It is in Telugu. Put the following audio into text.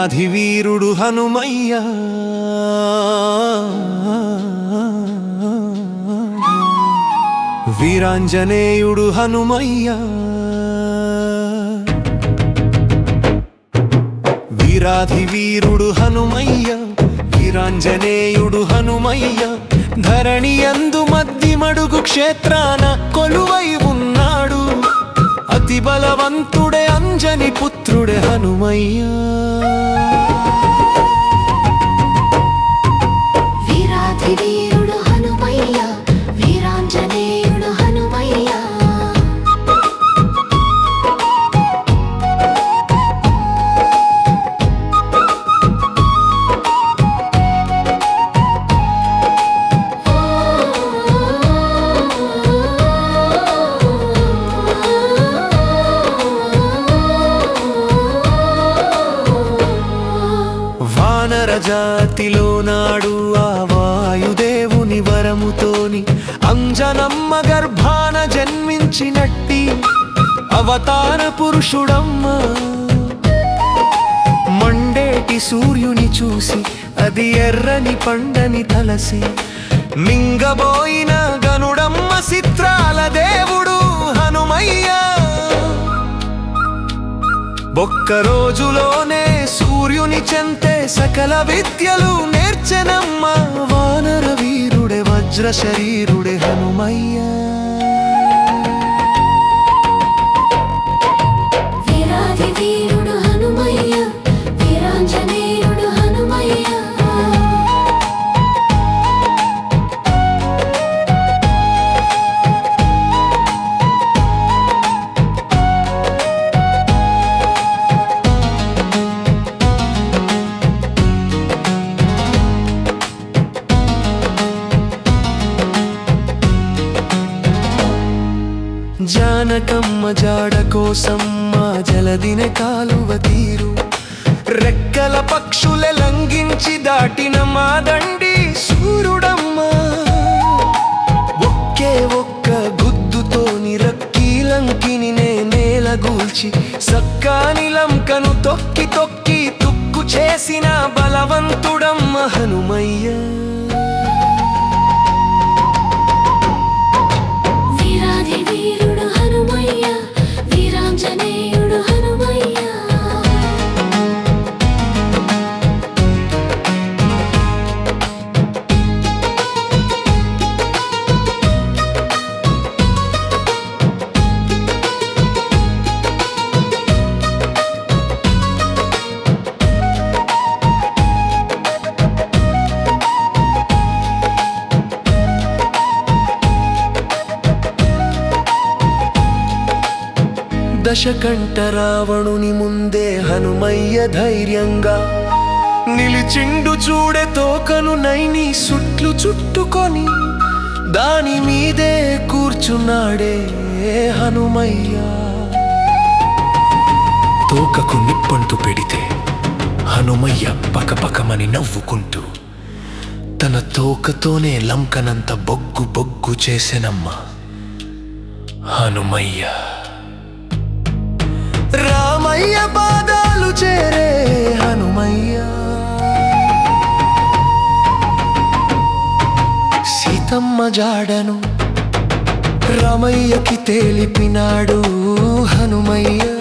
వీరాధి వీరుడు హనుమయ్య వీరాంజనేయుడు హనుమయ్య వీరాధి వీరుడు హనుమయ్య వీరాంజనేయుడు హనుమయ్య ధరణి అందు మద్ది మడుగు క్షేత్రాన కొలువై ఉన్నాడు అతి బలవంతుడే అంజని పుత్రుడే హనుమయ్య వీరాధి వీరుడు హనుమయ్య వీరాంజనేయుడు హనుమయ్య వానర జాతిలో నాడు ఆ వాయుదేవుని వరముతోని అంజనమ్మ గర్భాన జన్మించినట్టి అవతార పురుషుడమ్మ మండేటి సూర్యుని చూసి అది ఎర్రని పండని తలసి మింగబోయిన గనుడమ్మ చిత్రాల దేవుడు హనుమయ్య ఒక్క రోజులోనే సూర్యుని చెంతే సకల విద్యలు నేర్చెనమ్మ వానర వీరుడే వజ్ర శరీరుడే హనుమయ్య వీరాధి వీరుడు హనుమయ్య వీరాంజనేయుడు హనుమయ్య జానకమ్మ జాడ కోసం మా జలదిన కాలువ తీరు రెక్కల పక్షులే లంఘించి దాటిన మా దండి సూర్యుడమ్మ ఒకే ఒక్క గుద్దుతోని రక్కీలంకిని నే నేలగూల్చి సక్కాని లంకను తొక్కి తొక్కి తుక్కు చేసిన బలవంతుడమ్మ హనుమయ్య వీరాధి వీరుడు హనుమయ్య వీరాంజనేయుడు హనుమయ్య దశకంఠ రావణుని ముందే హనుమయ్య ధైర్యంగా నిలిచిండు చూడే తోకను నైని సుట్లు చుట్టుకొని దాని మీదే కూర్చున్నాడే హనుమయ్య తోకకు నిప్పంటు పెడితే హనుమయ్య పకపకమని నవ్వుకుంటూ తన తోకతోనే లంకనంత బొగ్గు బొగ్గు చేసెనమ్మ హనుమయ్య రామయ్య పాదాలు చేరే హనుమయ్య సీతమ్మ జాడను రామయ్యకి తేలిపినాడు హనుమయ్య